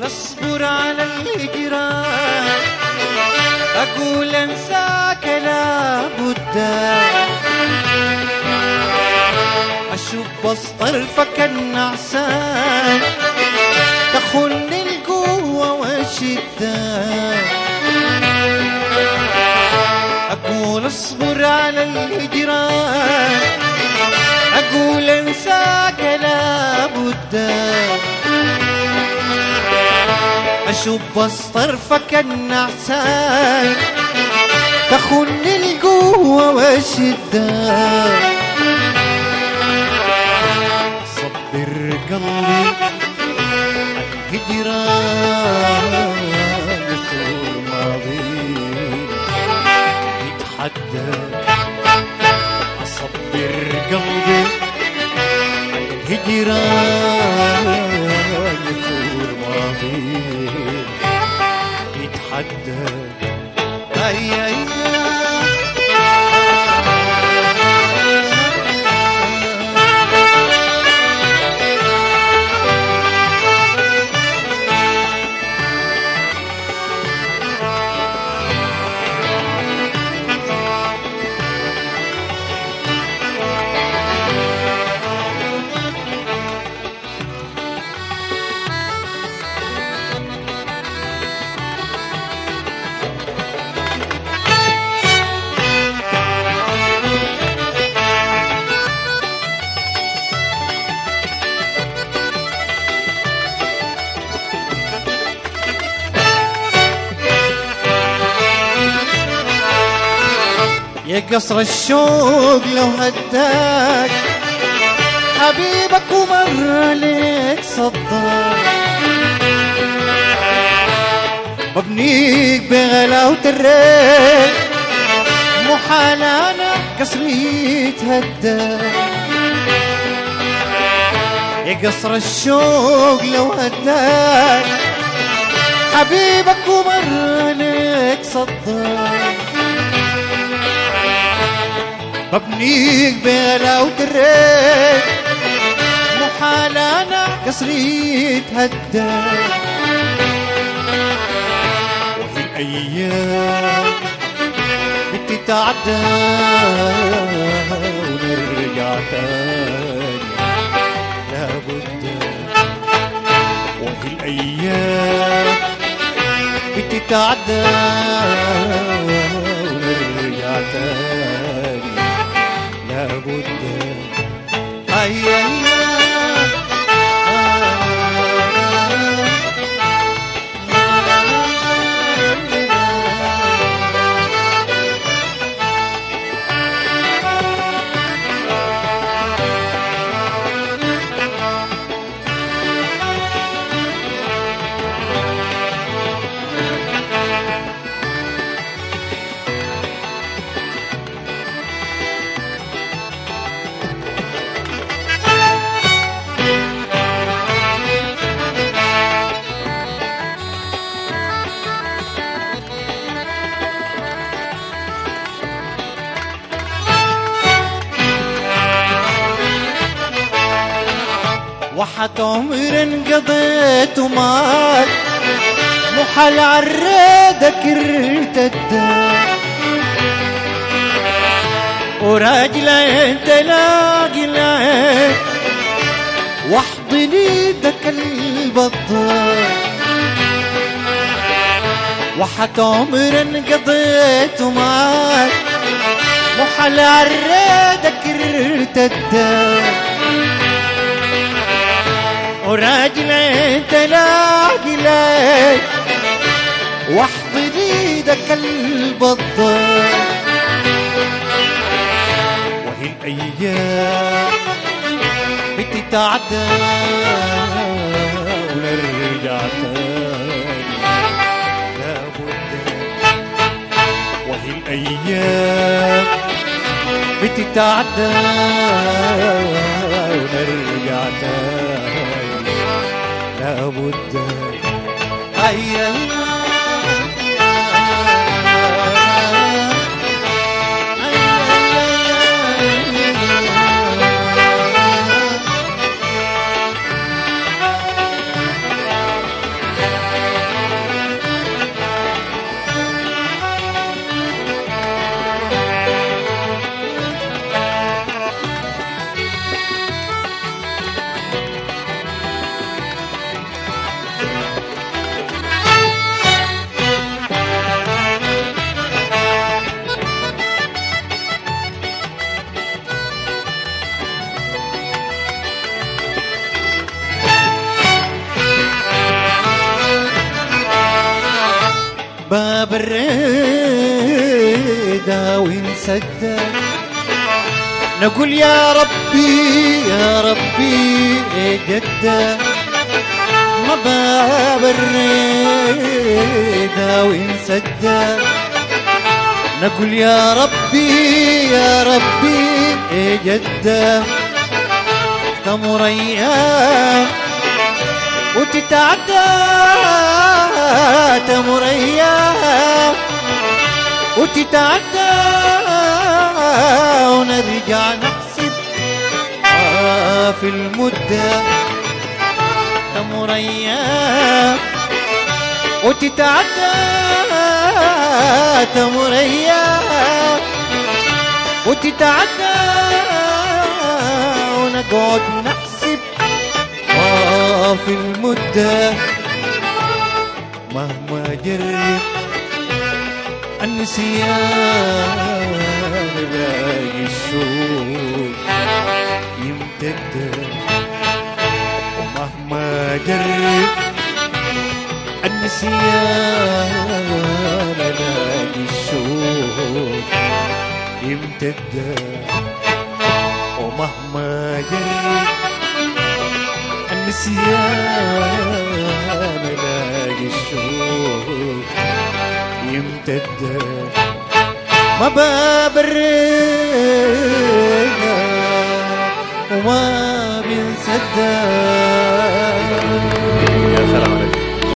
أقول أصبر على الهجران أقول أنساك لابد أشوف بس طرفك النعسان تخن القوة والشدة أقول اصبر على الهجران أقول انساك لابد أشوف بس طرفك النعسان تخن القوة والشدة صبر قلبي هجران يثور ماضي يتحدى أصبر قلبي هجران يثور ماضي يتحدى أي أي يا قصر الشوق لو هداك حبيبك ومر عليك صداك ببنيك بغلاوة الريح محال انا قصري يتهداك يا قصر الشوق لو هداك حبيبك ومر عليك صداك ببنيك بغلاوة الريح محال انا قصري يتهدى وهي الايام بتتعدى ونرجع تاني لابد وهي الايام بتتعدى ونرجع تاني لابد أي أي وحت عمر انقضيت ومات محل عريدك ارتدى وراجلين تلاقي لين واحضن ايدك البطال وحت عمر انقضيت ومات محل عريدك ارتدى وراجلين تلاقي ليك واحضن ايدك البطال وهي الايام بتتعدى ونرجع تاني لابد وهي الايام بتتعدى ونرجع تاني لابد أي باب الريدة وانسد نقول يا ربي يا ربي إيه جدة ما باب الريدة وانسد نقول يا ربي يا ربي إيه جدة تمر أيام وتتعدى تمر أيام وتتعدى ونرجع نحسب آه في المدة تمر أيام وتتعدى تمر أيام وتتعدى ونقعد نحسب آه في المدة مهما جرب النسيان باقي الشوق يمتد ومهما جرب النسيان باقي الشوق يمتد ومهما جرب النسيان لاقي الشوق يمتد ما باب الريقة وما بينسد